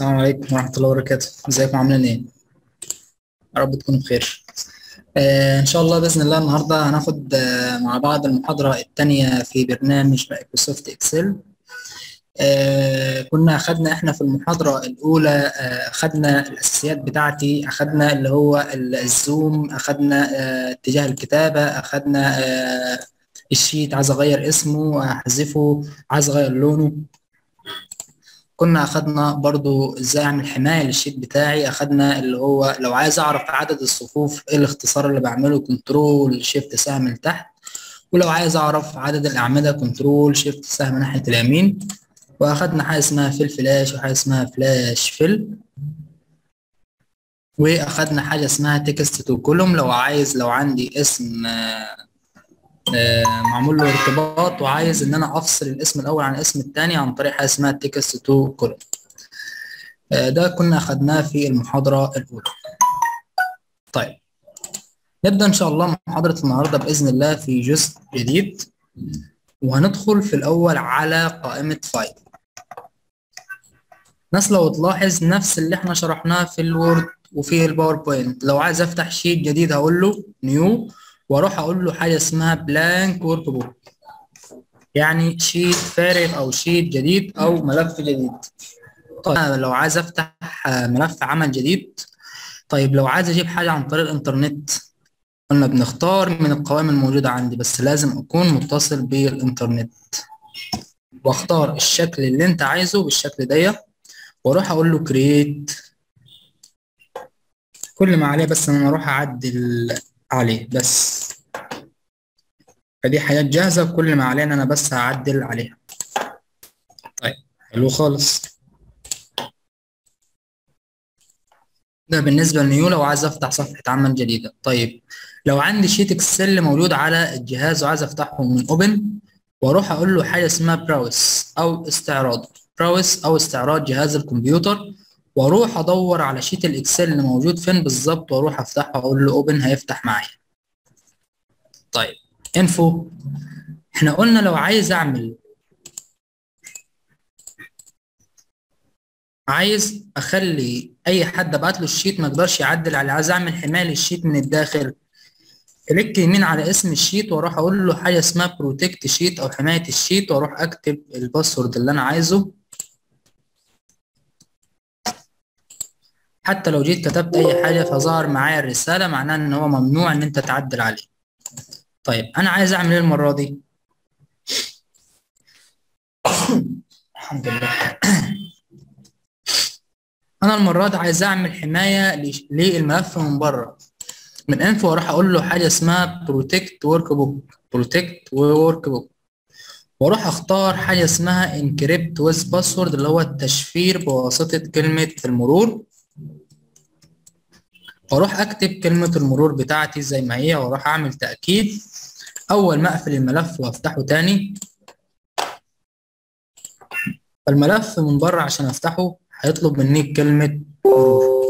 السلام عليكم ورحمة الله وبركاته ازيكم عاملين ايه؟ يا رب تكونوا بخير آه ان شاء الله بإذن الله النهاردة هناخد آه مع بعض المحاضرة التانية في برنامج مايكروسوفت اكسل آه كنا أخدنا احنا في المحاضرة الأولى آه أخدنا الأساسيات بتاعتي أخدنا اللي هو الزوم أخدنا آه اتجاه الكتابة أخدنا آه الشيت عايز أغير اسمه أحذفه عايز أغير لونه كنا اخدنا برضو ازاي اعمل حماية للشيت بتاعي اخدنا اللي هو لو عايز اعرف عدد الصفوف ايه الاختصار اللي بعمله كنترول شيفت سهم لتحت ولو عايز اعرف عدد الاعمدة كنترول شيفت سهم ناحية اليمين واخدنا حاجة اسمها فيل فلاش وحاجة اسمها فلاش فيل واخدنا حاجة اسمها تكست تو كولوم لو عايز لو عندي اسم معمول له ارتباط وعايز ان انا افصل الاسم الاول عن الاسم الثاني عن طريق حاجه اسمها تكست تو كولوم ده كنا اخدناه في المحاضره الاولى طيب نبدا ان شاء الله محاضره النهارده باذن الله في جزء جديد وهندخل في الاول على قائمه فايل ناس لو تلاحظ نفس اللي احنا شرحناه في الوورد وفي الباوربوينت لو عايز افتح شيت جديد هقول له نيو واروح اقول له حاجه اسمها بلانك ورك بوك يعني شيت فارغ او شيت جديد او ملف جديد طيب لو عايز افتح ملف عمل جديد طيب لو عايز اجيب حاجه عن طريق الانترنت قلنا بنختار من القوائم الموجوده عندي بس لازم اكون متصل بالانترنت واختار الشكل اللي انت عايزه بالشكل ده واروح اقول له كرييت كل ما عليه بس ان انا اروح اعدل عليه بس فدي حاجات جاهزة كل ما علينا أنا بس هعدل عليها طيب حلو خالص ده بالنسبة لنيو لو عايز أفتح صفحة عمل جديدة طيب لو عندي شيت إكسل موجود على الجهاز وعايز أفتحه من أوبن وأروح أقول له حاجة اسمها براوس أو استعراض براوس أو استعراض جهاز الكمبيوتر واروح ادور على شيت الاكسل اللي موجود فين بالظبط واروح افتحه واقول له اوبن هيفتح معايا طيب انفو احنا قلنا لو عايز اعمل عايز اخلي اي حد ابعت له الشيت ما يقدرش يعدل عليه عايز اعمل حمايه للشيت من الداخل كليك يمين على اسم الشيت واروح اقول له حاجه اسمها بروتكت شيت او حمايه الشيت واروح اكتب الباسورد اللي انا عايزه حتى لو جيت كتبت اي حاجه فظهر معايا الرساله معناها ان هو ممنوع ان انت تعدل عليه طيب انا عايز اعمل ايه المره دي الحمد لله انا المره دي عايز اعمل حمايه للملف من بره من انفو واروح اقول له حاجه اسمها بروتكت ورك بوك بروتكت ورك بوك واروح اختار حاجه اسمها انكريبت ويز باسورد اللي هو التشفير بواسطه كلمه المرور واروح اكتب كلمة المرور بتاعتي زي ما هي واروح اعمل تأكيد اول ما اقفل الملف وافتحه تاني الملف من بره عشان افتحه هيطلب مني كلمة مرور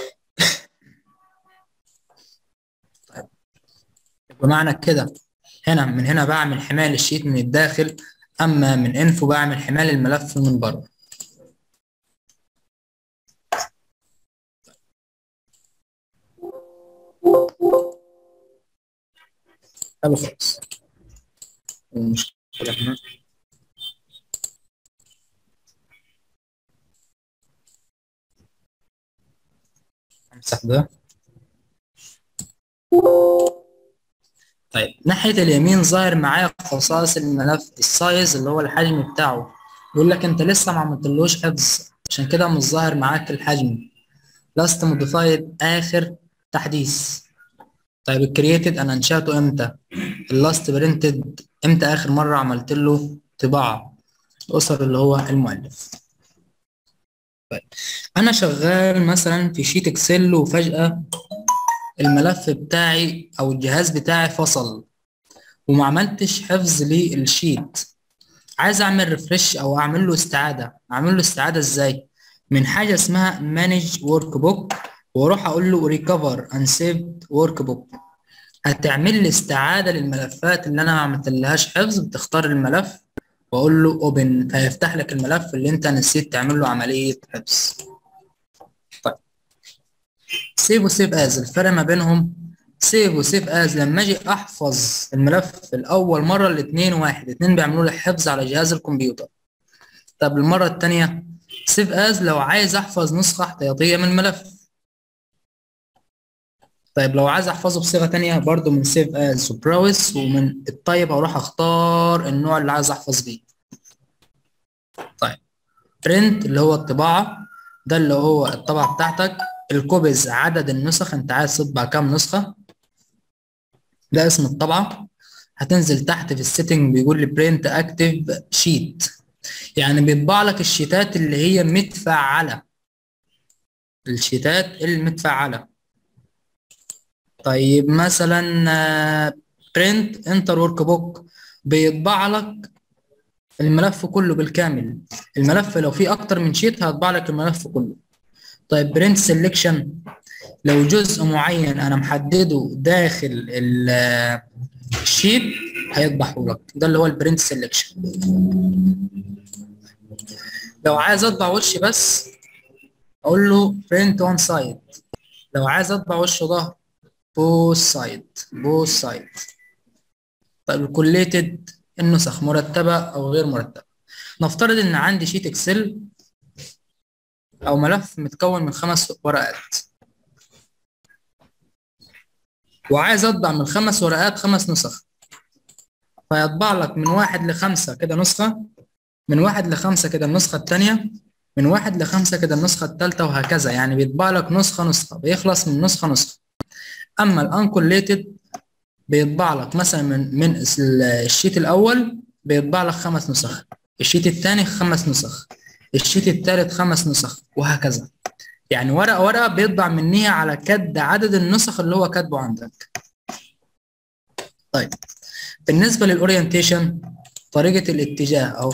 طيب بمعنى كده هنا من هنا بعمل حماية للشيت من الداخل اما من انفو بعمل حماية للملف من بره حلو خالص المشكلة هنا امسح ده طيب ناحية اليمين ظاهر معايا خصائص الملف السايز اللي هو الحجم بتاعه يقول لك انت لسه ما عملتلوش حفظ عشان كده مش ظاهر معاك الحجم لاست موديفايد اخر تحديث طيب الكرييتد انا انشاته امتى اللاست برنتد امتى اخر مره عملت له طباعه الاسر اللي هو المؤلف طيب انا شغال مثلا في شيت اكسل وفجاه الملف بتاعي او الجهاز بتاعي فصل وما عملتش حفظ للشيت عايز اعمل ريفرش او اعمل له استعاده اعمل له استعاده ازاي من حاجه اسمها مانج ورك بوك واروح اقول له ريكفر اند سيفد ورك بوك هتعمل لي استعاده للملفات اللي انا ما عملتلهاش حفظ بتختار الملف واقول له اوبن فيفتح لك الملف اللي انت نسيت تعمل له عمليه حفظ سيف وسيف از الفرق ما بينهم سيف وسيف از لما اجي احفظ الملف الاول مره الاثنين واحد الاثنين بيعملوا لي حفظ على جهاز الكمبيوتر طب المره الثانيه سيف از لو عايز احفظ نسخه احتياطيه من الملف طيب لو عايز احفظه بصيغه تانية برضو من سيف از وبراوس ومن الطيب هروح اختار النوع اللي عايز احفظ بيه طيب برنت اللي هو الطباعه ده اللي هو الطبعه بتاعتك الكوبيز عدد النسخ انت عايز تطبع كام نسخه ده اسم الطبعه هتنزل تحت في السيتنج بيقول لي برنت اكتف شيت يعني بيطبع لك الشيتات اللي هي متفعله الشيتات المتفعله طيب مثلا برنت انتر ورك بوك بيطبع لك الملف كله بالكامل الملف لو فيه اكتر من شيت هيطبع لك الملف كله طيب برنت سيلكشن لو جزء معين انا محدده داخل الشيت هيطبعه لك ده اللي هو البرنت سيلكشن لو عايز اطبع وش بس اقول له برنت اون سايد لو عايز اطبع وش ظهر بوث سايد بوث سايد طيب الكوليتد النسخ مرتبة أو غير مرتبة نفترض إن عندي شيت إكسل أو ملف متكون من خمس ورقات وعايز أطبع من الخمس ورقات خمس نسخ فيطبع لك من واحد لخمسة كده نسخة من واحد لخمسة كده النسخة التانية من واحد لخمسة كده النسخة التالتة وهكذا يعني بيطبع لك نسخة نسخة بيخلص من نسخة نسخة أما الأنكوليتد بيطبع لك مثلا من من الشيت الاول بيطبع لك خمس نسخ الشيت الثاني خمس نسخ الشيت الثالث خمس نسخ وهكذا يعني ورقه ورقه بيطبع منها على كد عدد النسخ اللي هو كاتبه عندك طيب بالنسبه للاورينتيشن طريقه الاتجاه او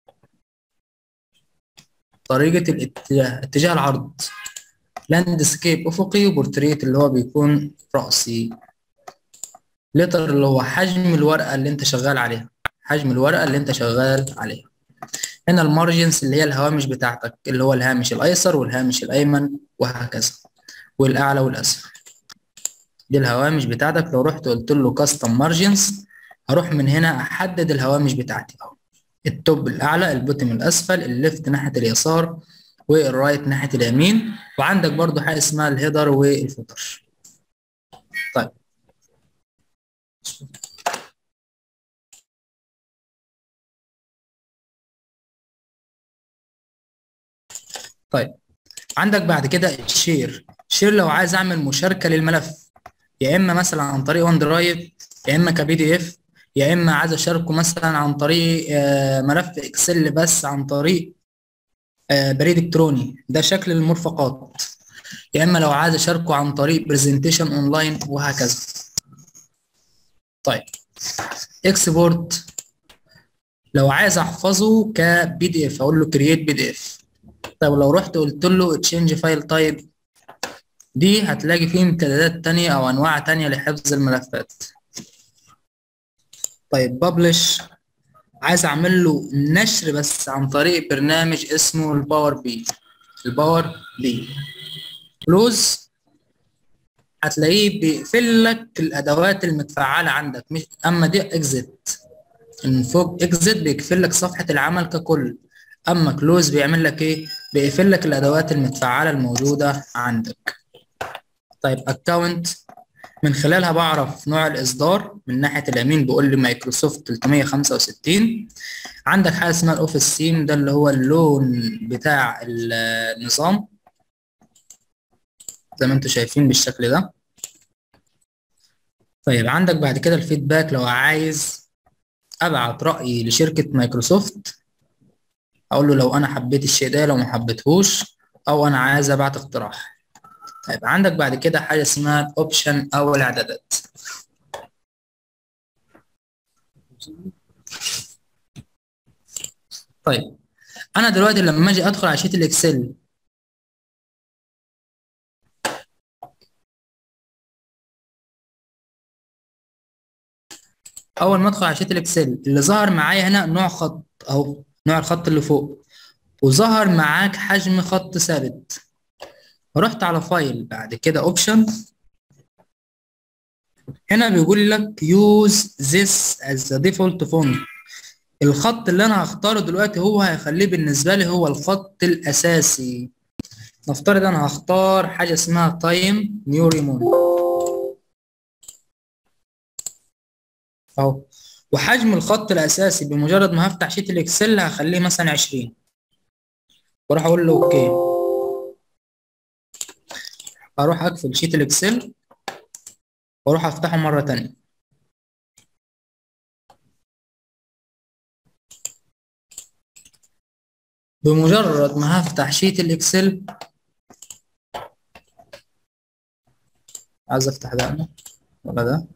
طريقه الاتجاه اتجاه العرض لاندسكيب افقي وبورتريت اللي هو بيكون راسي لتر اللي هو حجم الورقة اللي انت شغال عليها حجم الورقة اللي انت شغال عليها هنا المارجنز اللي هي الهوامش بتاعتك اللي هو الهامش الايسر والهامش الايمن وهكذا والاعلى والاسفل دي الهوامش بتاعتك لو رحت قلت له كاستم مارجنز هروح من هنا احدد الهوامش بتاعتي اهو التوب الاعلى البوتم الاسفل الليفت ناحية اليسار والرايت ناحية اليمين وعندك برضو حاجة اسمها الهيدر والفوتر طيب طيب عندك بعد كده الشير شير لو عايز اعمل مشاركه للملف يا اما مثلا عن طريق وان درايف يا اما كبي دي اف يا اما عايز اشاركه مثلا عن طريق ملف اكسل بس عن طريق بريد الكتروني ده شكل المرفقات يا اما لو عايز اشاركه عن طريق برزنتيشن اونلاين وهكذا طيب اكسبورت لو عايز احفظه كبي دي اف اقول له كرييت بي دي اف طب لو رحت قلت له تشينج فايل تايب دي هتلاقي فيه امتدادات تانية او انواع تانية لحفظ الملفات طيب ببلش عايز اعمل له نشر بس عن طريق برنامج اسمه الباور بي الباور بي كلوز هتلاقيه بيقفل لك الادوات المتفعله عندك مش اما دي اكزيت من فوق اكزيت بيقفل لك صفحه العمل ككل اما كلوز بيعمل لك ايه بيقفل لك الادوات المتفعله الموجوده عندك طيب اكونت من خلالها بعرف نوع الاصدار من ناحيه اليمين بيقول لي مايكروسوفت 365 عندك حاجه اسمها الاوفيس سيم ده اللي هو اللون بتاع النظام زي ما انتم شايفين بالشكل ده طيب عندك بعد كده الفيدباك لو عايز ابعت رايي لشركه مايكروسوفت اقول له لو انا حبيت الشيء ده لو ما حبيتهوش او انا عايز ابعت اقتراح طيب عندك بعد كده حاجه اسمها الاوبشن او الاعدادات طيب انا دلوقتي لما اجي ادخل على شيت الاكسل اول ما ادخل على شيت الاكسل اللي ظهر معايا هنا نوع خط اهو نوع الخط اللي فوق وظهر معاك حجم خط ثابت رحت على فايل بعد كده اوبشن هنا بيقول لك use this as the default font الخط اللي انا هختاره دلوقتي هو هيخليه بالنسبه لي هو الخط الاساسي نفترض انا هختار حاجه اسمها تايم نيو ريمون اهو وحجم الخط الاساسي بمجرد ما هفتح شيت الاكسل هخليه مثلا 20 واروح اقول له اوكي اروح اقفل شيت الاكسل واروح افتحه مره تانية بمجرد ما هفتح شيت الاكسل عايز افتح ده أنا ولا ده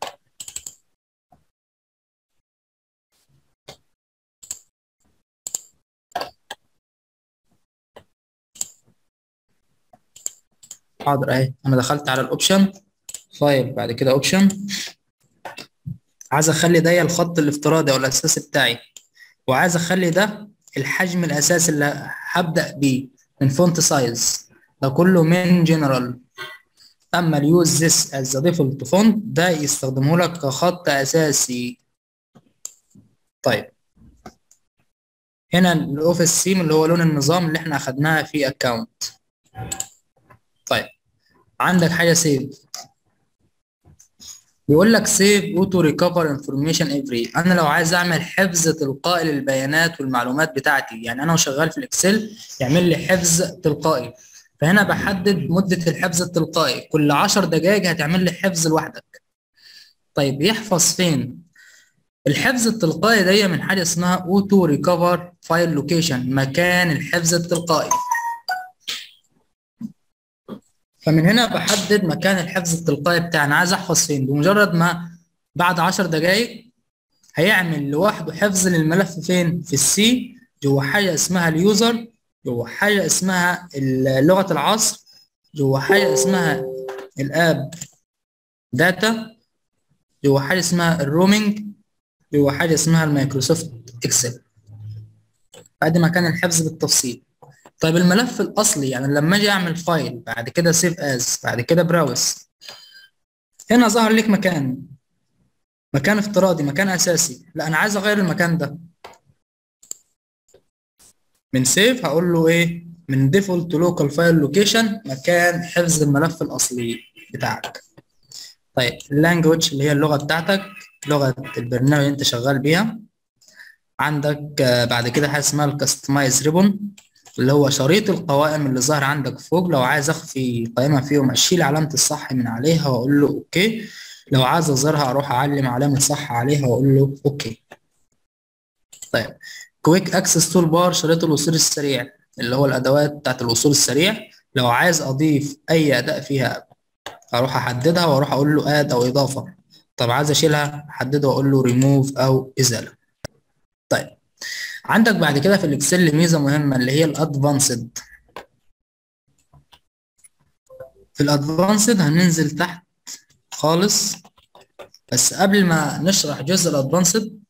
حاضر اهي انا دخلت على الاوبشن فايل بعد كده اوبشن عايز اخلي ده الخط الافتراضي او الاساسي بتاعي وعايز اخلي ده الحجم الاساسي اللي هبدا بيه من فونت سايز ده كله من جنرال اما اليوز ذس از ذا ديفولت فونت ده يستخدمه لك كخط اساسي طيب هنا الاوفيس سيم اللي هو لون النظام اللي احنا اخدناها في اكونت طيب عندك حاجه سيف بيقول لك سيف اوتو ريكفر انفورميشن افري انا لو عايز اعمل حفظ تلقائي للبيانات والمعلومات بتاعتي يعني انا وشغال في الاكسل يعمل لي حفظ تلقائي فهنا بحدد مده الحفظ التلقائي كل 10 دقائق هتعمل لي حفظ لوحدك طيب يحفظ فين الحفظ التلقائي ده من حاجه اسمها اوتو ريكفر فايل لوكيشن مكان الحفظ التلقائي فمن هنا بحدد مكان الحفظ التلقائي بتاعي انا عايز احفظ فين بمجرد ما بعد 10 دقائق هيعمل لوحده حفظ للملف فين في السي جوه حاجه اسمها اليوزر جوه حاجه اسمها لغه العصر جوه حاجه اسمها الاب داتا جوه حاجه اسمها الرومينج جوه حاجه اسمها المايكروسوفت اكسل ادي مكان الحفظ بالتفصيل طيب الملف الاصلي يعني لما اجي اعمل فايل بعد كده سيف از بعد كده براوس هنا ظهر لك مكان مكان افتراضي مكان اساسي لا انا عايز اغير المكان ده من سيف هقول له ايه من ديفولت لوكال فايل لوكيشن مكان حفظ الملف الاصلي بتاعك طيب اللانجوج اللي هي اللغه بتاعتك لغه البرنامج اللي انت شغال بيها عندك بعد كده حاجه اسمها الكاستمايز ريبون اللي هو شريط القوائم اللي ظاهر عندك فوق لو عايز اخفي قائمه فيهم اشيل علامه الصح من عليها واقول له اوكي لو عايز اظهرها اروح اعلم علامه صح عليها واقول له اوكي طيب كويك اكسس تول بار شريط الوصول السريع اللي هو الادوات بتاعت الوصول السريع لو عايز اضيف اي اداء فيها اروح احددها واروح اقول له اد او اضافه طب عايز اشيلها احدده واقول له ريموف او ازاله طيب عندك بعد كده في الاكسل ميزه مهمه اللي هي الادفانسد في الادفانسد هننزل تحت خالص بس قبل ما نشرح جزء الادفانسد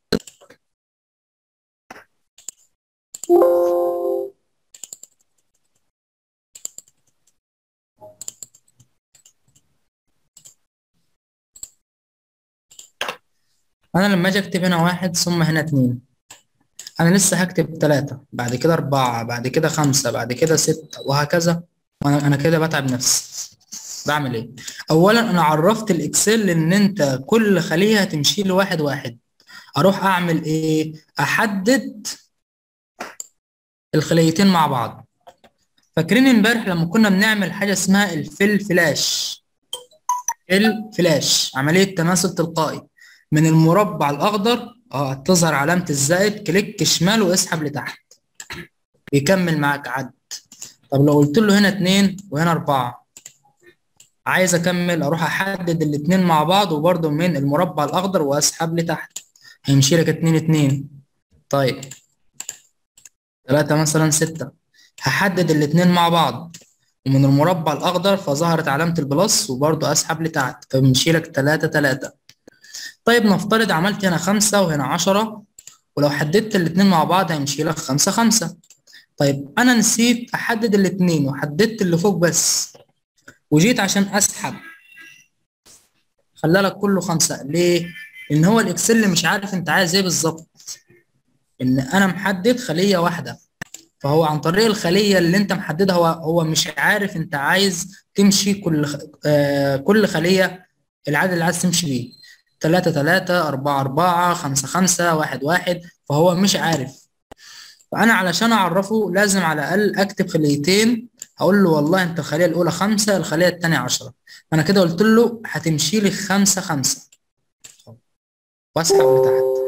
انا لما اجي اكتب هنا واحد ثم هنا اتنين انا لسه هكتب تلاتة بعد كده اربعة بعد كده خمسة بعد كده ستة وهكذا وانا انا كده بتعب نفسي بعمل ايه اولا انا عرفت الاكسل ان انت كل خلية هتمشي له واحد واحد اروح اعمل ايه احدد الخليتين مع بعض فاكرين امبارح لما كنا بنعمل حاجة اسمها الفيل فلاش الفلاش عملية تماثل تلقائي من المربع الاخضر اه تظهر علامة الزائد كليك شمال واسحب لتحت بيكمل معاك عد طب لو قلت له هنا اتنين وهنا اربعة عايز اكمل اروح احدد الاتنين مع بعض وبرضه من المربع الاخضر واسحب لتحت هيمشي لك اتنين اتنين طيب تلاتة مثلا ستة هحدد الاتنين مع بعض ومن المربع الاخضر فظهرت علامة البلس وبرضه اسحب لتحت فبيمشي لك تلاتة تلاتة طيب نفترض عملت هنا خمسة وهنا عشرة ولو حددت الاتنين مع بعض هيمشي لك خمسة خمسة طيب أنا نسيت أحدد الاتنين وحددت اللي فوق بس وجيت عشان اسحب خلى لك كله خمسة ليه؟ لأن هو الإكسل مش عارف أنت عايز إيه بالظبط إن أنا محدد خلية واحدة فهو عن طريق الخلية اللي أنت محددها هو هو مش عارف أنت عايز تمشي كل خ... آه كل خلية العدد اللي عايز تمشي بيه تلاتة تلاتة أربعة أربعة خمسة خمسة واحد واحد فهو مش عارف فأنا علشان أعرفه لازم على الأقل أكتب خليتين هقول له والله أنت الخلية الأولى خمسة الخلية التانية عشرة أنا كده قلت له هتمشي لي خمسة خمسة وأسحب لتحت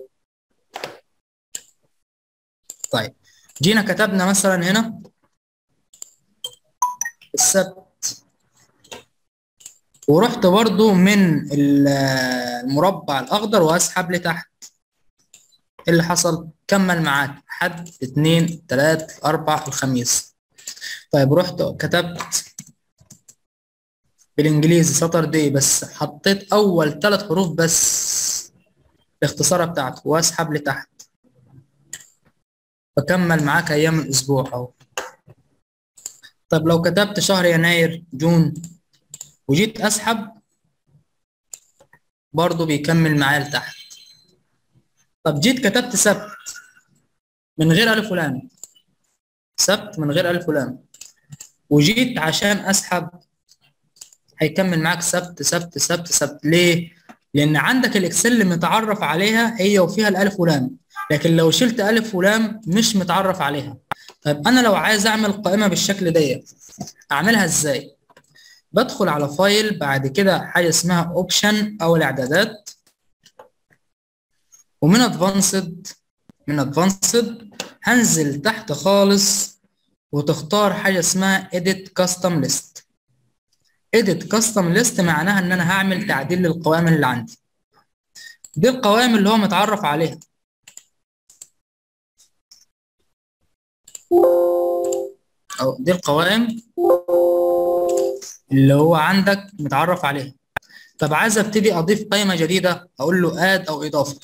طيب جينا كتبنا مثلا هنا السبت ورحت برضو من المربع الأخضر وأسحب لتحت إيه اللي حصل كمل معاك حد اتنين تلات أربع الخميس طيب رحت كتبت بالإنجليزي سطر دي بس حطيت أول ثلاث حروف بس الاختصارة بتاعته وأسحب لتحت بكمل معاك أيام الأسبوع أهو طب لو كتبت شهر يناير جون وجيت أسحب برضو بيكمل معايا لتحت طب جيت كتبت سبت من غير ألف ولام سبت من غير ألف ولام وجيت عشان أسحب هيكمل معاك سبت سبت سبت سبت ليه؟ لأن عندك الإكسل متعرف عليها هي وفيها الألف ولام لكن لو شلت ألف ولام مش متعرف عليها طيب أنا لو عايز أعمل قائمة بالشكل ديت أعملها إزاي؟ بدخل على فايل بعد كده حاجة اسمها أوبشن أو الإعدادات ومن أدفانسد من أدفانسد هنزل تحت خالص وتختار حاجة اسمها Edit Custom List Edit Custom List معناها إن أنا هعمل تعديل للقوائم اللي عندي دي القوائم اللي هو متعرف عليها أو دي القوائم اللي هو عندك متعرف عليها طب عايز ابتدي اضيف قائمه جديده اقول له اد او اضافه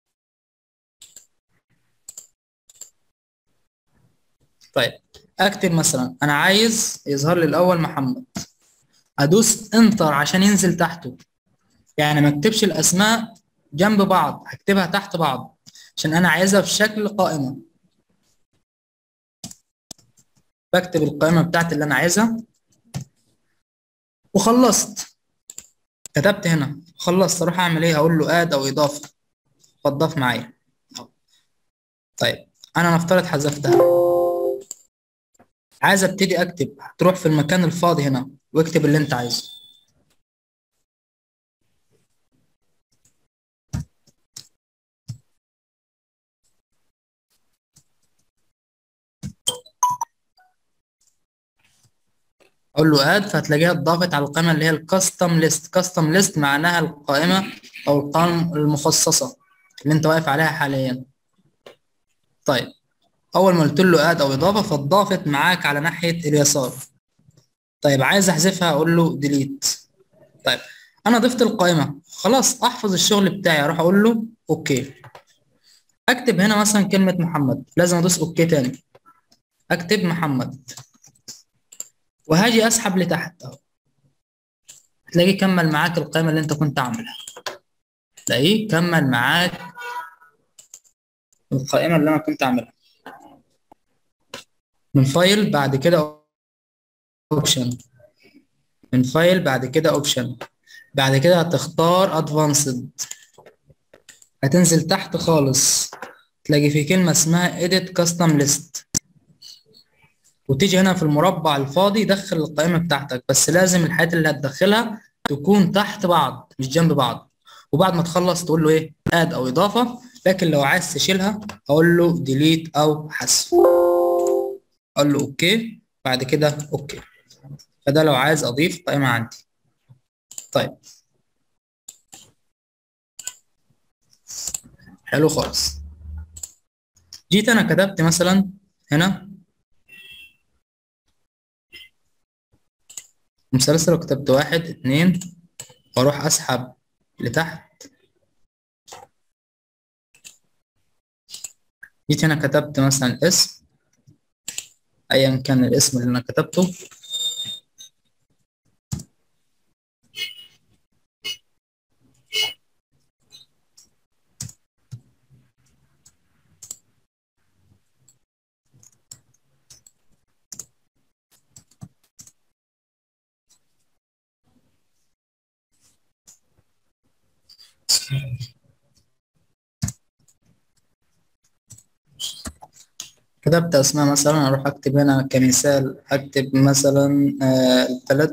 طيب اكتب مثلا انا عايز يظهر لي الاول محمد ادوس انتر عشان ينزل تحته يعني ما اكتبش الاسماء جنب بعض هكتبها تحت بعض عشان انا عايزها في شكل قائمه بكتب القائمه بتاعتي اللي انا عايزها وخلصت كتبت هنا خلصت اروح اعمل ايه هقول له اد او اضافه فضاف معايا طيب انا نفترض حذفتها عايز ابتدي اكتب هتروح في المكان الفاضي هنا واكتب اللي انت عايزه اقول له اد فهتلاقيها اتضافت على القائمه اللي هي الكاستم ليست كاستم ليست معناها القائمه او القائمه المخصصه اللي انت واقف عليها حاليا طيب اول ما قلت له اد او اضافه فاتضافت معاك على ناحيه اليسار طيب عايز احذفها اقول له ديليت طيب انا ضفت القائمه خلاص احفظ الشغل بتاعي اروح اقول له اوكي اكتب هنا مثلا كلمه محمد لازم ادوس اوكي تاني اكتب محمد وهاجي اسحب لتحت اهو هتلاقيه كمل معاك القائمه اللي انت كنت عاملها تلاقيه كمل معاك القائمه اللي انا كنت عاملها من فايل بعد كده اوبشن من فايل بعد كده اوبشن بعد كده هتختار ادفانسد هتنزل تحت خالص تلاقي في كلمه اسمها edit custom list وتيجي هنا في المربع الفاضي دخل القائمة بتاعتك بس لازم الحاجات اللي هتدخلها تكون تحت بعض مش جنب بعض وبعد ما تخلص تقول له ايه اد او اضافة لكن لو عايز تشيلها اقول له ديليت او حذف اقول له اوكي بعد كده اوكي فده لو عايز اضيف قائمة عندي طيب حلو خالص جيت انا كتبت مثلا هنا مسلسل لو كتبت واحد اتنين واروح اسحب لتحت جيت هنا كتبت مثلا اسم ايا كان الاسم اللي انا كتبته كتبت اسماء مثلا اروح اكتب هنا كمثال اكتب مثلا آه الثلاث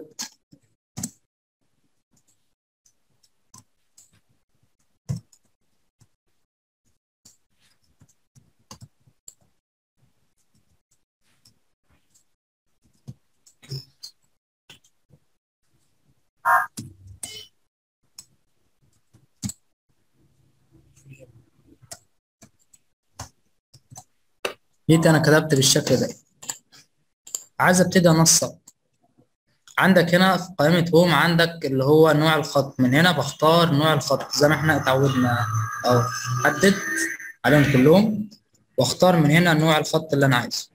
جيت انا كتبت بالشكل ده عايز ابتدي انسق عندك هنا في قائمة هوم عندك اللي هو نوع الخط من هنا بختار نوع الخط زي ما احنا اتعودنا او حدد عليهم كلهم واختار من هنا نوع الخط اللي انا عايزه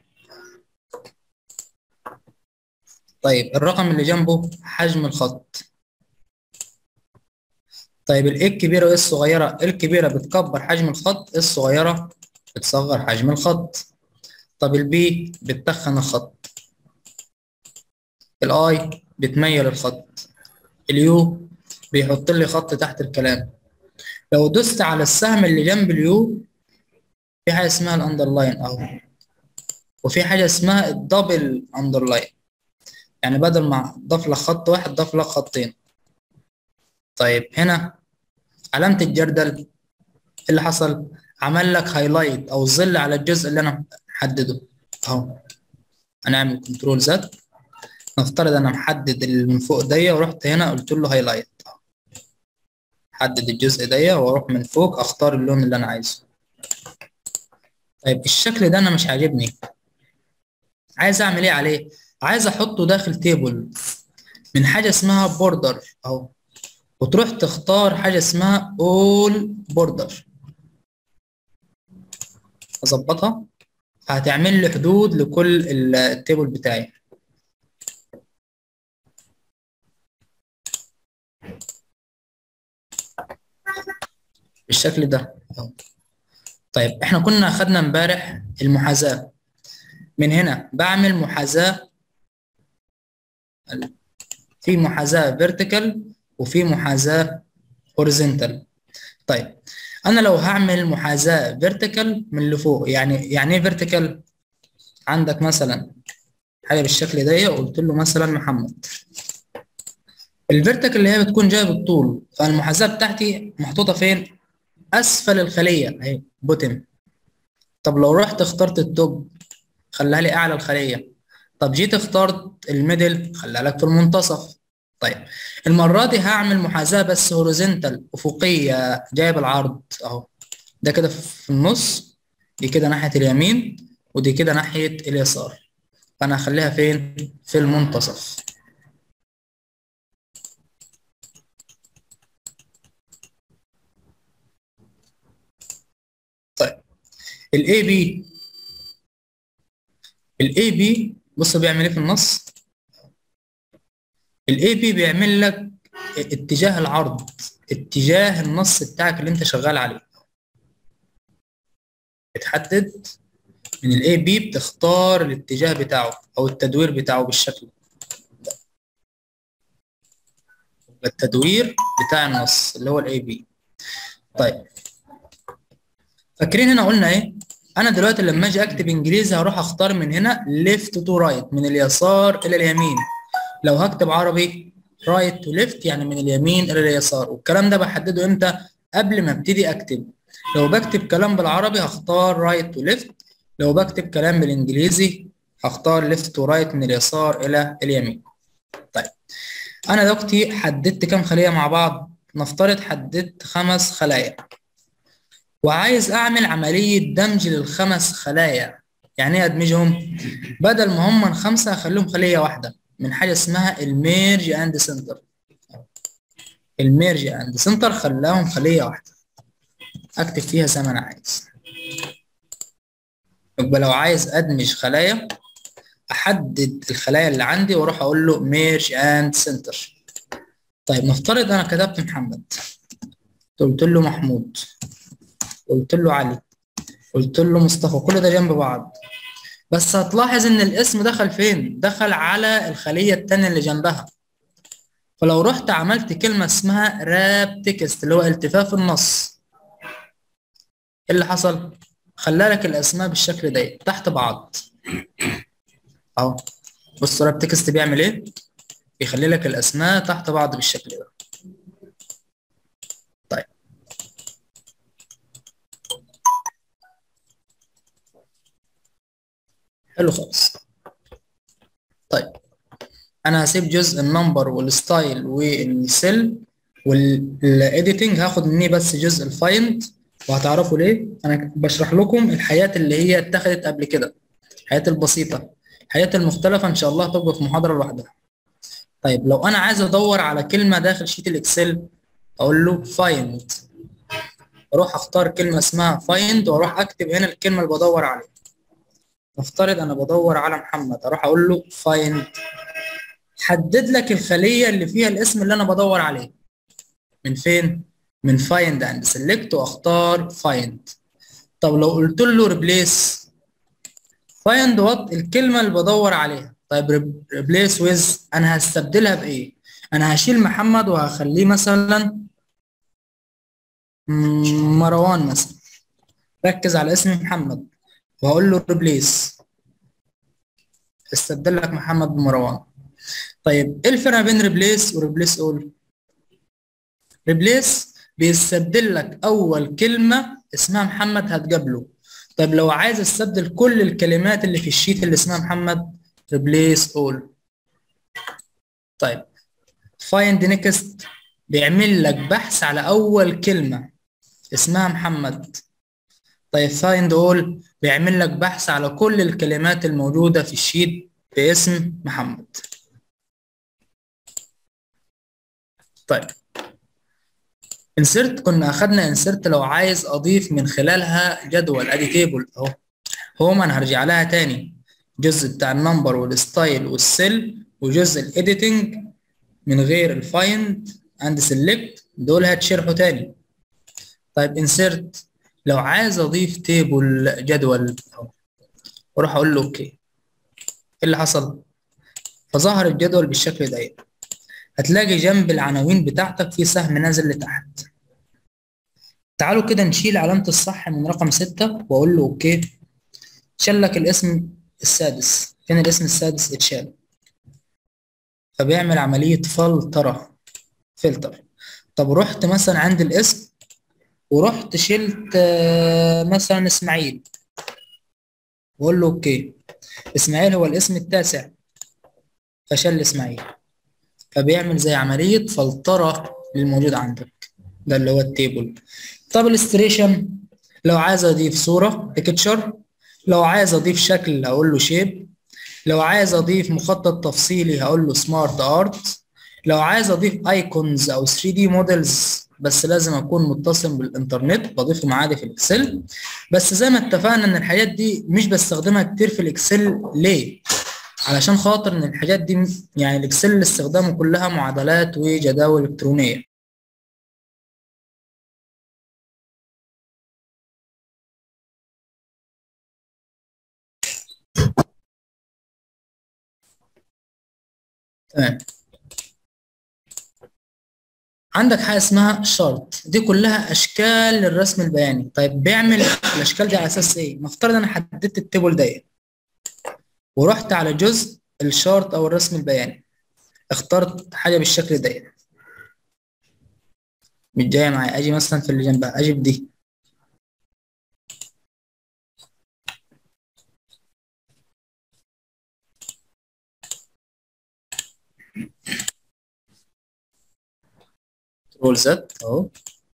طيب الرقم اللي جنبه حجم الخط طيب الايه الكبيرة وايه الصغيرة الكبيرة بتكبر حجم الخط الصغيرة بتصغر حجم الخط طب البي بتتخن الخط الاي بتميل الخط اليو بيحط لي خط تحت الكلام لو دوست على السهم اللي جنب اليو في حاجه اسمها الاندرلاين اهو وفي حاجه اسمها الدبل اندرلاين يعني بدل ما ضاف لك خط واحد ضاف لك خطين طيب هنا علامه الجردل اللي حصل عمل لك هايلايت او ظل على الجزء اللي انا محدده اهو هنعمل كنترول زد نفترض انا محدد اللي من فوق دي ورحت هنا قلت له هايلايت حدد الجزء ده واروح من فوق اختار اللون اللي انا عايزه طيب الشكل ده انا مش عاجبني عايز اعمل ايه عليه عايز احطه داخل تيبل من حاجه اسمها بوردر اهو وتروح تختار حاجه اسمها all بوردر اظبطها هتعمل لي حدود لكل التيبل بتاعي بالشكل ده طيب احنا كنا اخدنا امبارح المحاذاة من هنا بعمل محاذاة في محاذاة فيرتيكال وفي محاذاة هوريزونتال طيب انا لو هعمل محاذاة فيرتيكال من اللي فوق يعني يعني ايه فيرتيكال عندك مثلا حاجة بالشكل ده وقلت له مثلا محمد الفيرتيكال اللي هي بتكون جايه بالطول فالمحاذاة بتاعتي محطوطة فين اسفل الخليه اهي بوتم طب لو رحت اخترت التوب خليها لي اعلى الخليه طب جيت اخترت الميدل خليها لك في المنتصف طيب المره دي هعمل محاذاه بس هوريزونتال افقيه جايه بالعرض اهو ده كده في النص دي كده ناحيه اليمين ودي كده ناحيه اليسار فانا هخليها فين في المنتصف الاي بي الاي بي بص بيعمل ايه في النص الاي بي بيعمل لك اتجاه العرض اتجاه النص بتاعك اللي انت شغال عليه بتحدد من الاي بي بتختار الاتجاه بتاعه او التدوير بتاعه بالشكل ده التدوير بتاع النص اللي هو الاي بي طيب فاكرين هنا قلنا ايه انا دلوقتي لما اجي اكتب انجليزي هروح اختار من هنا ليفت تو رايت من اليسار الى اليمين لو هكتب عربي رايت تو ليفت يعني من اليمين الى اليسار والكلام ده بحدده امتى قبل ما ابتدي اكتب لو بكتب كلام بالعربي هختار رايت تو ليفت لو بكتب كلام بالانجليزي هختار ليفت تو رايت من اليسار الى اليمين طيب انا دلوقتي حددت كام خليه مع بعض نفترض حددت خمس خلايا وعايز اعمل عمليه دمج للخمس خلايا يعني ايه ادمجهم بدل ما هم خمسه اخليهم خليه واحده من حاجه اسمها الميرج اند سنتر الميرج اند سنتر خلاهم خليه واحده اكتب فيها زي ما انا عايز يبقى لو عايز ادمج خلايا احدد الخلايا اللي عندي واروح اقول له ميرج اند سنتر طيب نفترض انا كتبت محمد قلت له محمود قلت له علي قلت له مصطفى كل ده جنب بعض بس هتلاحظ ان الاسم دخل فين دخل على الخليه الثانيه اللي جنبها فلو رحت عملت كلمة اسمها راب تكست اللي هو التفاف النص ايه اللي حصل؟ خلى لك الاسماء بالشكل ده تحت بعض اهو بص راب تكست بيعمل ايه؟ بيخلي لك الاسماء تحت بعض بالشكل ده طيب حلو خالص طيب انا هسيب جزء النمبر والستايل والسيل والايديتنج هاخد مني بس جزء الفايند وهتعرفوا ليه انا بشرح لكم الحاجات اللي هي اتخذت قبل كده الحاجات البسيطه الحاجات المختلفه ان شاء الله هتبقى في محاضره لوحدها طيب لو انا عايز ادور على كلمه داخل شيت الاكسل اقول له فايند اروح اختار كلمه اسمها فايند واروح اكتب هنا الكلمه اللي بدور عليها نفترض انا بدور على محمد اروح اقول له فايند حدد لك الخليه اللي فيها الاسم اللي انا بدور عليه من فين من فايند اند سيلكت واختار فايند طب لو قلت له ريبليس فايند وات الكلمه اللي بدور عليها طيب ريبليس ويز انا هستبدلها بايه انا هشيل محمد وهخليه مثلا مروان مثلا ركز على اسم محمد وهقول له ريبليس استبدل لك محمد بمروان طيب ايه الفرق بين ريبليس وريبليس اول ريبليس بيستبدل لك اول كلمه اسمها محمد هتقابله طيب لو عايز استبدل كل الكلمات اللي في الشيت اللي اسمها محمد ريبليس اول طيب فايند نيكست بيعمل لك بحث على اول كلمه اسمها محمد طيب فايند اول بيعمل لك بحث على كل الكلمات الموجوده في الشيت باسم محمد طيب انسرت كنا اخدنا انسرت لو عايز اضيف من خلالها جدول ادي تيبل اهو هوم انا هرجع لها تاني جزء بتاع النمبر والستايل والسيل وجزء الايديتنج من غير الفايند اند سيلكت دول هتشرحوا تاني طيب انسرت لو عايز اضيف تيبل جدول اهو واروح اقول له اوكي ايه اللي حصل فظهر الجدول بالشكل ده هتلاقي جنب العناوين بتاعتك في سهم نازل لتحت تعالوا كده نشيل علامة الصح من رقم ستة وأقول له أوكي شال لك الاسم السادس فين الاسم السادس اتشال فبيعمل عملية فلترة فلتر طب رحت مثلا عند الاسم ورحت شلت مثلا اسماعيل وأقول له أوكي اسماعيل هو الاسم التاسع فشل اسماعيل فبيعمل زي عملية فلترة للموجود عندك ده اللي هو التيبل طب الاستريشن لو عايز اضيف صورة بيكتشر لو عايز اضيف شكل هقول له شيب لو عايز اضيف مخطط تفصيلي هقول له سمارت ارت لو عايز اضيف ايكونز او 3 دي موديلز بس لازم اكون متصل بالانترنت بضيفهم عادي في الاكسل بس زي ما اتفقنا ان الحاجات دي مش بستخدمها كتير في الاكسل ليه علشان خاطر ان الحاجات دي يعني الاكسل استخدامه كلها معادلات وجداول الكترونيه تمام عندك حاجه اسمها شارت دي كلها اشكال للرسم البياني طيب بيعمل الاشكال دي على اساس ايه نفترض انا حددت التيبل ده ورحت على جزء الشارت او الرسم البياني اخترت حاجه بالشكل ده مش جايه معايا اجي مثلا في اللي جنبها اجي بدي كنترول زد اهو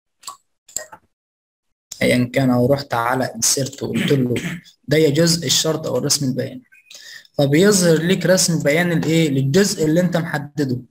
ايا كان او رحت على انسيرت وقلت له ده جزء الشرط او الرسم البياني فبيظهر لك رسم بيان الايه للجزء اللي انت محدده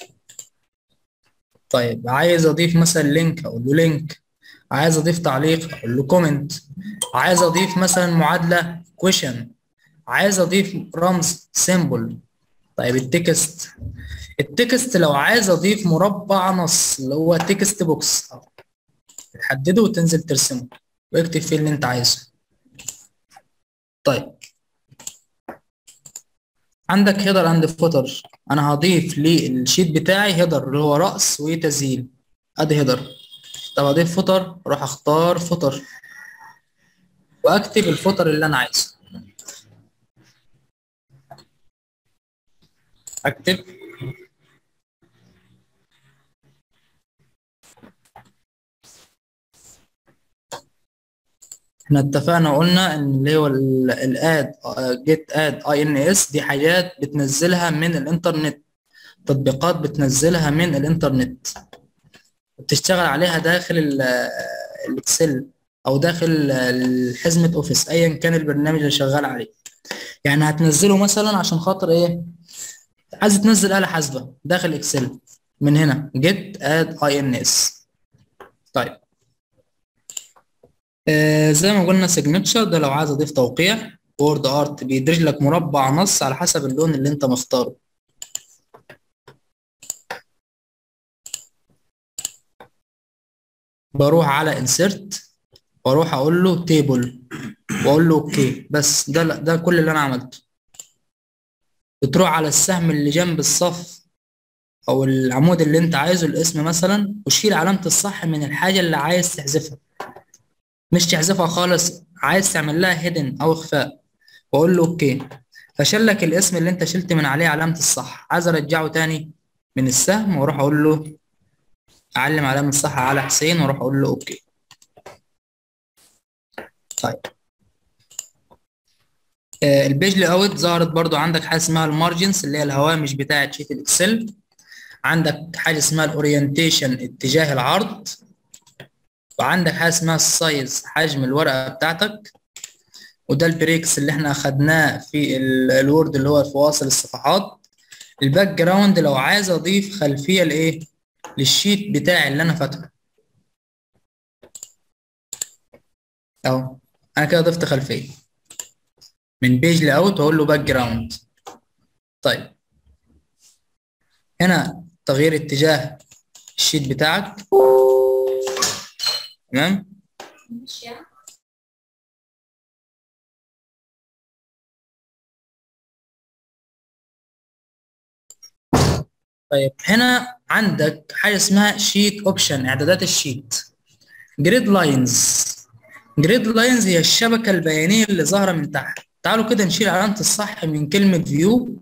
طيب عايز اضيف مثلا لينك اقول له لينك عايز اضيف تعليق اقول له كومنت عايز اضيف مثلا معادله كويشن عايز اضيف رمز سيمبل طيب التكست التكست لو عايز اضيف مربع نص اللي هو تكست بوكس تحدده وتنزل ترسمه واكتب فيه اللي انت عايزه طيب عندك هيدر اند فوتر انا هضيف للشيت بتاعي هيدر اللي هو رأس وتسجيل ادي هيدر طب اضيف فوتر اروح اختار فوتر واكتب الفوتر اللي انا عايزه اكتب احنا اتفقنا وقلنا ان اللي هو الاد جيت اد اي ان اس دي حاجات بتنزلها من الانترنت تطبيقات بتنزلها من الانترنت بتشتغل عليها داخل الاكسل او داخل حزمه اوفيس ايا كان البرنامج اللي شغال عليه يعني هتنزله مثلا عشان خاطر ايه عايز تنزل آلة حاسبة داخل اكسل من هنا get add ins طيب آه زي ما قلنا signature ده لو عايز اضيف توقيع وورد ارت بيدرج لك مربع نص على حسب اللون اللي انت مختاره بروح على insert واروح اقول له table واقول له اوكي بس ده ده كل اللي انا عملته بتروح على السهم اللي جنب الصف او العمود اللي انت عايزه الاسم مثلا وشيل علامة الصح من الحاجة اللي عايز تحذفها مش تحذفها خالص عايز تعمل لها هيدن او اخفاء واقول له اوكي فشل لك الاسم اللي انت شلت من عليه علامة الصح عايز ارجعه تاني من السهم واروح اقول له اعلم علامة الصح على حسين واروح اقول له اوكي طيب آه البيج لاي اوت ظهرت برضو عندك حاجه اسمها المارجنز اللي هي الهوامش بتاعه شيت الاكسل عندك حاجه اسمها الاورينتيشن اتجاه العرض وعندك حاجه اسمها السايز حجم الورقه بتاعتك وده البريكس اللي احنا اخدناه في الوورد اللي هو فواصل الصفحات الباك جراوند لو عايز اضيف خلفيه لايه للشيت بتاعي اللي انا فاتحه اهو انا كده ضفت خلفيه من بيج لاوت واقول له باك جراوند طيب هنا تغيير اتجاه الشيت بتاعك تمام طيب هنا عندك حاجه اسمها شيت اوبشن اعدادات الشيت جريد لاينز جريد لاينز هي الشبكه البيانيه اللي ظاهره من تحت تعالوا كده نشيل علامه الصح من كلمه فيو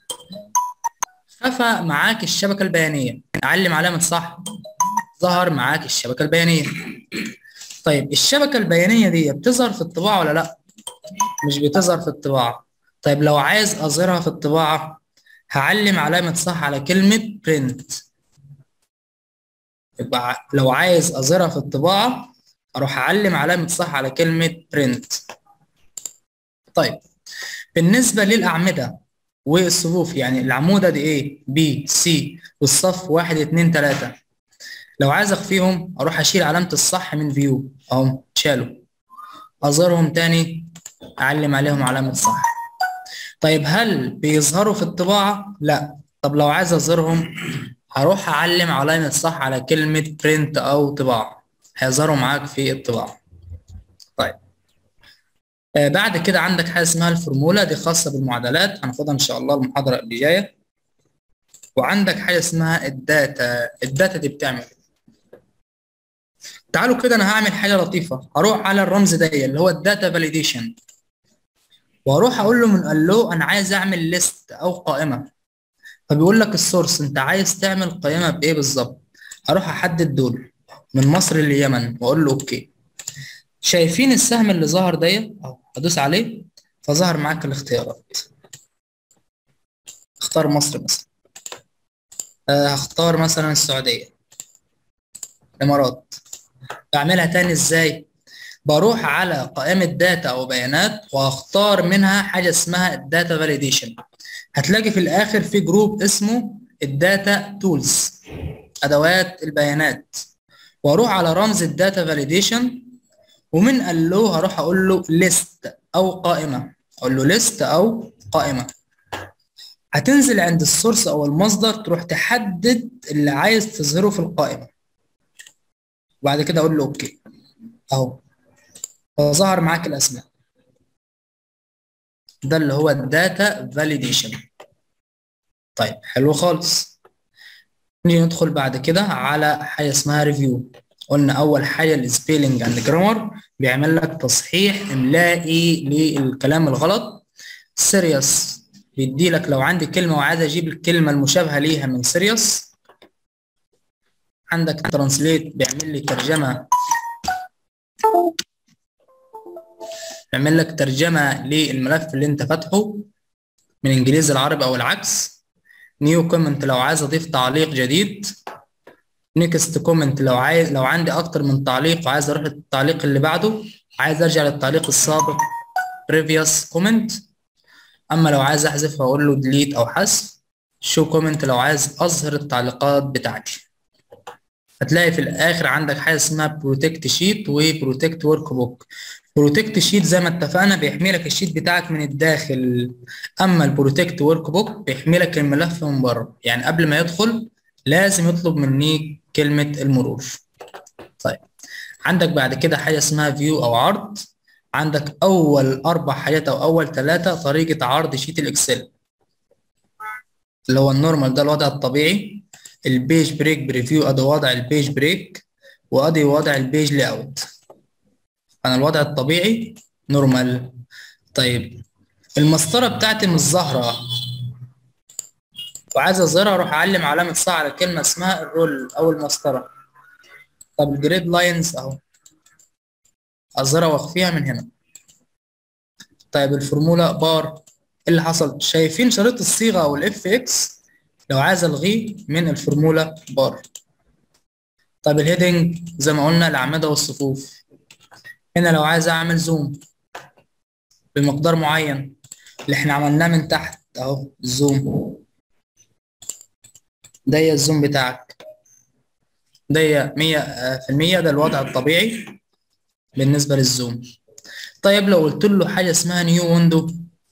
خفى معاك الشبكه البيانيه علم علامه صح ظهر معاك الشبكه البيانيه طيب الشبكه البيانيه دي بتظهر في الطباعه ولا لا مش بتظهر في الطباعه طيب لو عايز اظهرها في الطباعه هعلم علامه صح على كلمه print يبقى لو عايز اظهرها في الطباعه اروح اعلم علامه صح على كلمه print طيب بالنسبه للاعمده والصفوف يعني العموده دي ايه بي سي والصف واحد اتنين تلاته لو عايز اخفيهم اروح اشيل علامه الصح من فيو اهم شالوا اظهرهم تاني اعلم عليهم علامه صح طيب هل بيظهروا في الطباعه لا طب لو عايز اظهرهم هروح اعلم علامه صح على كلمه print او طباعه هيظهروا معاك في الطباعه طيب آه بعد كده عندك حاجه اسمها الفورمولا دي خاصه بالمعادلات هناخدها ان شاء الله المحاضره اللي جايه وعندك حاجه اسمها الداتا الداتا دي بتعمل تعالوا كده انا هعمل حاجه لطيفه هروح على الرمز ده اللي هو الداتا فاليديشن واروح اقول له من قال له انا عايز اعمل ليست او قائمه فبيقول لك السورس انت عايز تعمل قائمه بايه بالظبط هروح احدد دول من مصر لليمن واقول له اوكي شايفين السهم اللي ظهر ده اهو هدوس عليه فظهر معاك الاختيارات اختار مصر مثلا أه هختار مثلا السعوديه الامارات بعملها تاني ازاي بروح على قائمة داتا أو بيانات وأختار منها حاجة اسمها الداتا فاليديشن هتلاقي في الآخر في جروب اسمه الداتا تولز أدوات البيانات وأروح على رمز الداتا فاليديشن ومن قال له هروح أقول له ليست أو قائمة أقول له ليست أو قائمة هتنزل عند السورس أو المصدر تروح تحدد اللي عايز تظهره في القائمة وبعد كده أقول له أوكي أهو فظهر معاك الاسماء ده اللي هو الداتا فاليديشن طيب حلو خالص نيجي ندخل بعد كده على حاجه اسمها ريفيو قلنا اول حاجه السبيلنج اند جرامر بيعمل لك تصحيح املائي للكلام الغلط سيريس بيدي لك لو عندي كلمه وعايز اجيب الكلمه المشابهه ليها من سيريس عندك ترانسليت بيعمل لي ترجمه بيعمل لك ترجمه للملف اللي انت فاتحه من انجليزي العربي او العكس نيو كومنت لو عايز اضيف تعليق جديد نيكست كومنت لو عايز لو عندي اكتر من تعليق وعايز اروح للتعليق اللي بعده عايز ارجع للتعليق السابق previous كومنت اما لو عايز احذف هقول له ديليت او حذف شو كومنت لو عايز اظهر التعليقات بتاعتي هتلاقي في الاخر عندك حاجه اسمها بروتكت شيت وبروتكت ورك بوك بروتكت شيت زي ما اتفقنا بيحمي لك الشيت بتاعك من الداخل اما البروتكت ورك بوك بيحمي لك الملف من بره يعني قبل ما يدخل لازم يطلب مني كلمه المرور طيب عندك بعد كده حاجه اسمها فيو او عرض عندك اول اربع حاجات او اول ثلاثه طريقه عرض شيت الاكسل اللي هو النورمال ده الوضع الطبيعي البيج بريك بريفيو ادي وضع البيج بريك وادي وضع البيج لاي اوت انا الوضع الطبيعي نورمال طيب المسطره بتاعتي مش ظاهره وعايز اظهرها اروح اعلم علامه صح على كلمه اسمها الرول او المسطره طب الجريد لاينز اهو اظهرها واخفيها من هنا طيب الفورمولا بار ايه اللي حصل شايفين شريط الصيغه او الاف اكس لو عايز الغيه من الفورمولا بار طيب الهيدنج زي ما قلنا الاعمده والصفوف هنا لو عايز اعمل زوم بمقدار معين اللي احنا عملناه من تحت اهو الزوم ده هي الزوم بتاعك ده هي 100% ده الوضع الطبيعي بالنسبه للزوم طيب لو قلت له حاجه اسمها نيو ويندو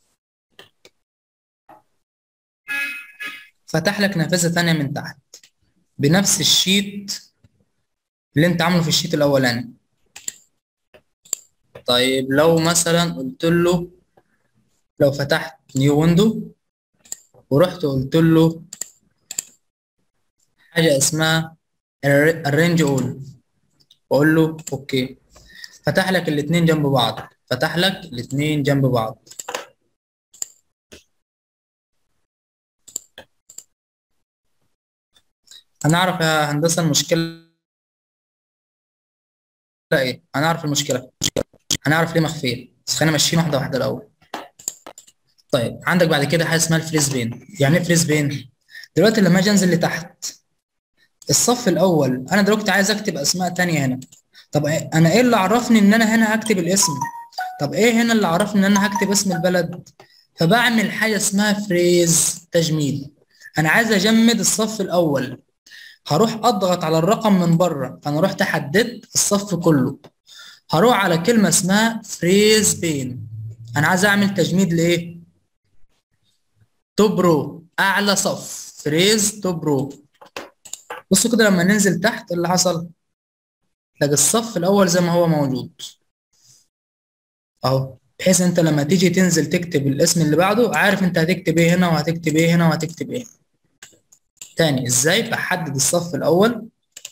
فتح لك نافذه ثانيه من تحت بنفس الشيت اللي انت عامله في الشيت الاولاني طيب لو مثلا قلت له لو فتحت نيو ويندو ورحت قلت له حاجه اسمها الرينج اول واقول له اوكي فتح لك الاثنين جنب بعض فتح لك الاثنين جنب بعض هنعرف يا هندسه المشكله ايه هنعرف المشكله هنعرف ليه مخفيه بس خلينا ماشيين واحده واحده الاول طيب عندك بعد كده حاجه اسمها الفريز بين يعني ايه فريز بين دلوقتي لما اجي انزل لتحت الصف الاول انا دلوقتي عايز اكتب اسماء تانية هنا طب انا ايه اللي عرفني ان انا هنا هكتب الاسم طب ايه هنا اللي عرفني ان انا هكتب اسم البلد فبعمل حاجه اسمها فريز تجميد انا عايز اجمد الصف الاول هروح اضغط على الرقم من بره فانا رحت حددت الصف كله هروح على كلمه اسمها فريز بين انا عايز اعمل تجميد لايه توبرو اعلى صف فريز توبرو بصوا كده لما ننزل تحت اللي حصل تلاقي الصف الاول زي ما هو موجود اهو بحيث انت لما تيجي تنزل تكتب الاسم اللي بعده عارف انت هتكتب ايه هنا وهتكتب ايه هنا وهتكتب ايه تاني ازاي بحدد الصف الاول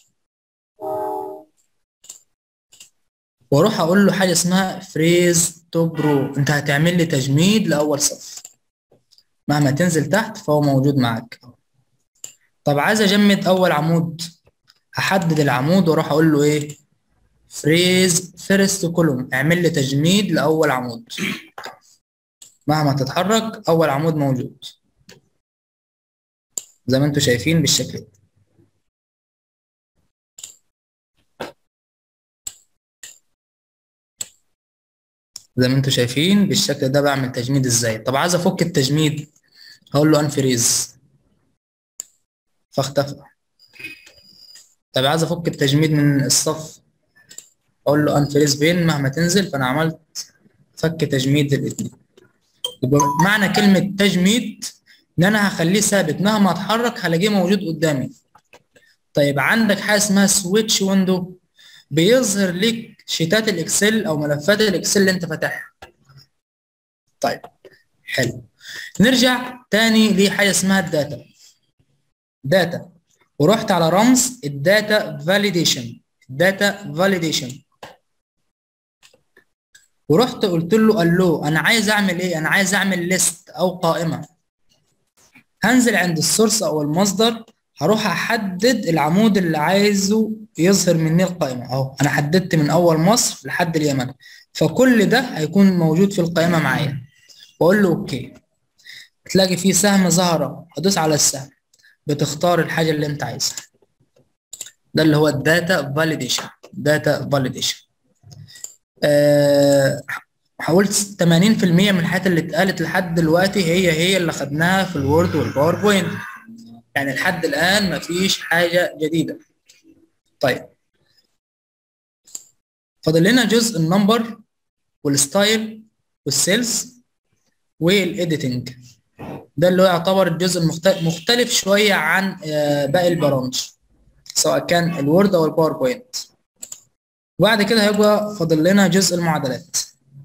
واروح اقول له حاجه اسمها فريز تو برو انت هتعمل لي تجميد لاول صف مهما تنزل تحت فهو موجود معاك طب عايز اجمد اول عمود هحدد العمود واروح اقول له ايه فريز فيرست كولوم اعمل لي تجميد لاول عمود مهما تتحرك اول عمود موجود زي ما انتم شايفين بالشكل ده زي ما انتم شايفين بالشكل ده بعمل تجميد ازاي طب عايز افك التجميد هقول له انفريز فاختفى طب عايز افك التجميد من الصف اقول له انفريز بين مهما تنزل فانا عملت فك تجميد الاثنين يبقى معنى كلمه تجميد ان انا هخليه ثابت مهما اتحرك هلاقيه موجود قدامي طيب عندك حاجه اسمها سويتش ويندو بيظهر لك شيتات الاكسل او ملفات الاكسل اللي انت فاتحها طيب حلو نرجع تاني لحاجه اسمها الداتا داتا ورحت على رمز الداتا فاليديشن الداتا فاليديشن ورحت قلت له قال له انا عايز اعمل ايه انا عايز اعمل ليست او قائمه هنزل عند السورس او المصدر هروح احدد العمود اللي عايزه يظهر مني القائمه اهو انا حددت من اول مصر لحد اليمن فكل ده هيكون موجود في القائمه معايا واقول له اوكي تلاقي فيه سهم ظهر ادوس على السهم بتختار الحاجه اللي انت عايزها ده اللي هو الداتا فاليديشن داتا فاليديشن أه حاولت 80% من الحاجات اللي اتقالت لحد دلوقتي هي هي اللي خدناها في الوورد والباوربوينت يعني لحد الان مفيش حاجه جديده طيب فاضل لنا جزء النمبر والستايل والسيلز والايديتنج ده اللي هو يعتبر الجزء المختلف شويه عن باقي البرامج سواء كان الوورد او الباوربوينت وبعد كده هيبقى فاضل لنا جزء المعادلات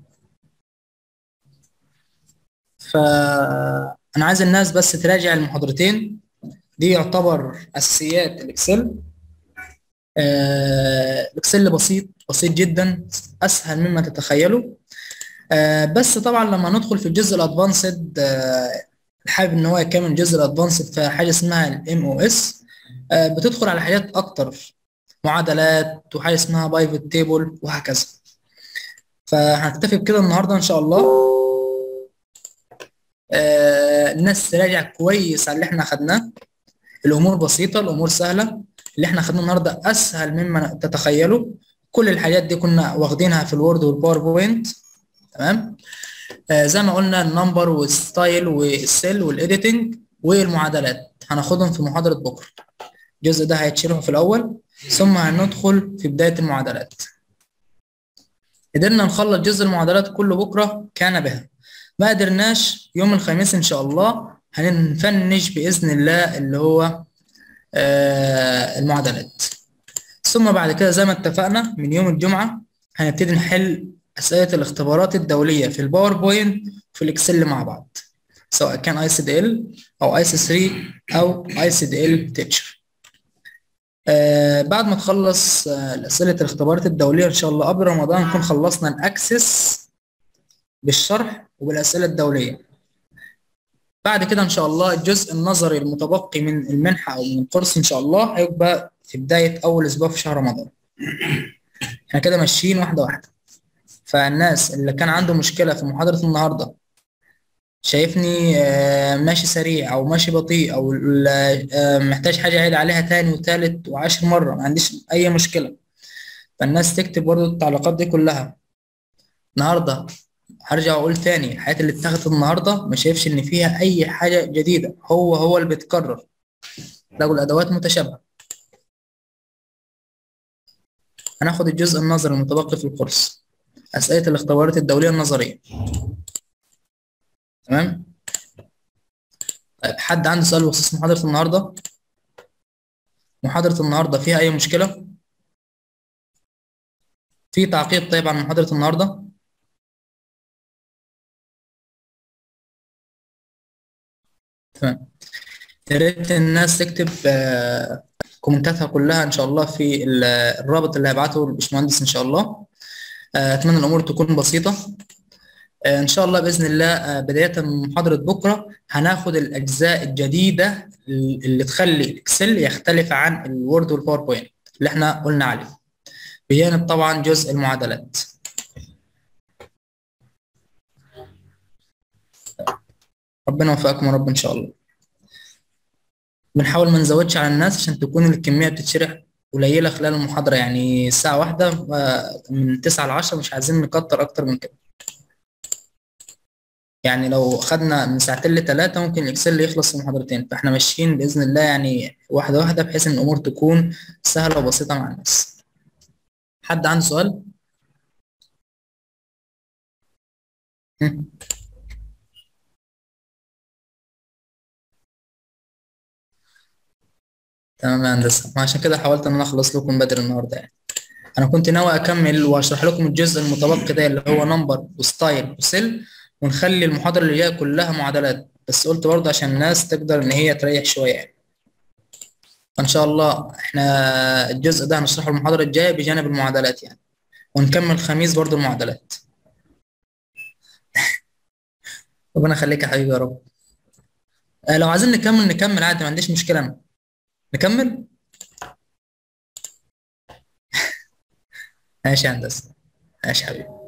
فانا عايز الناس بس تراجع المحاضرتين دي يعتبر اساسيات الاكسل آه الاكسل بسيط بسيط جدا اسهل مما تتخيلوا آه بس طبعا لما ندخل في الجزء الادفانسد آه حابب ان هو يكمل الجزء الادفانسد في حاجه اسمها الام او اس بتدخل على حاجات اكتر معادلات وحاجه اسمها بايفوت تيبل وهكذا فهنكتفي بكده النهارده ان شاء الله آه الناس تراجع كويس على اللي احنا خدناه الامور بسيطه الامور سهله اللي احنا خدناه النهارده اسهل مما تتخيلوا كل الحاجات دي كنا واخدينها في الوورد والباوربوينت تمام آه زي ما قلنا النمبر والستايل والسيل والايديتنج والمعادلات هناخدهم في محاضره بكره الجزء ده هيتشرح في الاول ثم هندخل في بدايه المعادلات قدرنا نخلص جزء المعادلات كله بكره كان بها ما قدرناش يوم الخميس ان شاء الله هنفنش باذن الله اللي هو آه المعادلات ثم بعد كده زي ما اتفقنا من يوم الجمعه هنبتدي نحل اسئله الاختبارات الدوليه في الباوربوينت في الاكسل مع بعض سواء كان اي سي دي ال او اي سي 3 او اي سي دي ال تيتشر آه بعد ما تخلص آه اسئله الاختبارات الدوليه ان شاء الله قبل رمضان نكون خلصنا الاكسس بالشرح وبالاسئله الدوليه بعد كده ان شاء الله الجزء النظري المتبقي من المنحه او من الكورس ان شاء الله هيبقى في بدايه اول اسبوع في شهر رمضان احنا كده ماشيين واحده واحده فالناس اللي كان عنده مشكله في محاضره النهارده شايفني ماشي سريع او ماشي بطيء او محتاج حاجه اعيد عليها تاني وتالت وعشر مره ما عنديش اي مشكله فالناس تكتب برضه التعليقات دي كلها النهارده هرجع اقول تاني الحاجات اللي اتاخدت النهارده ما شايفش ان فيها اي حاجه جديده هو هو اللي بيتكرر لو الادوات متشابهه هناخد الجزء النظري المتبقي في الكورس اسئله الاختبارات الدوليه النظريه تمام طيب حد عنده سؤال بخصوص محاضره النهارده محاضره النهارده فيها اي مشكله في تعقيب طيب عن محاضره النهارده تمام يا ريت الناس تكتب كومنتاتها كلها ان شاء الله في الرابط اللي هيبعته الباشمهندس ان شاء الله اتمنى الامور تكون بسيطه ان شاء الله باذن الله بدايه من محاضره بكره هناخد الاجزاء الجديده اللي تخلي الاكسل يختلف عن الوورد والباوربوينت اللي احنا قلنا عليه بجانب طبعا جزء المعادلات ربنا يوفقكم يا رب ان شاء الله بنحاول ما نزودش على الناس عشان تكون الكميه بتتشرح قليله خلال المحاضره يعني ساعه واحده من 9 ل 10 مش عايزين نكتر اكتر من كده يعني لو خدنا من ساعتين لثلاثة ممكن الإكسل يخلص في محاضرتين فإحنا ماشيين بإذن الله يعني واحدة واحدة بحيث إن الأمور تكون سهلة وبسيطة مع الناس. حد عنده سؤال؟ تمام يا هندسة عشان كده حاولت إن أنا أخلص لكم بدري النهاردة يعني. أنا كنت ناوي أكمل وأشرح لكم الجزء المتبقي ده اللي هو نمبر وستايل وسيل ونخلي المحاضرة اللي جاية كلها معادلات بس قلت برضه عشان الناس تقدر إن هي تريح شوية يعني فإن شاء الله إحنا الجزء ده هنشرحه المحاضرة الجاية بجانب المعادلات يعني ونكمل الخميس برضه المعادلات ربنا يخليك يا حبيبي يا رب آه، لو عايزين نكمل نكمل عادي ما عنديش مشكلة أنا نكمل ماشي يا هندسة ماشي يا حبيبي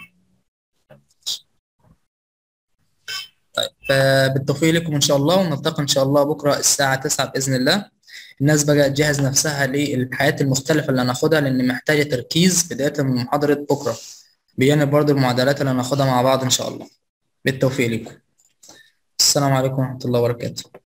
طيب آه، بالتوفيق لكم إن شاء الله ونلتقي إن شاء الله بكرة الساعة 9 بإذن الله الناس بقى تجهز نفسها للحياة المختلفة اللي هناخدها لأن محتاجة تركيز بداية من محاضرة بكرة بجانب برضه المعادلات اللي هناخدها مع بعض إن شاء الله بالتوفيق لكم السلام عليكم ورحمة الله وبركاته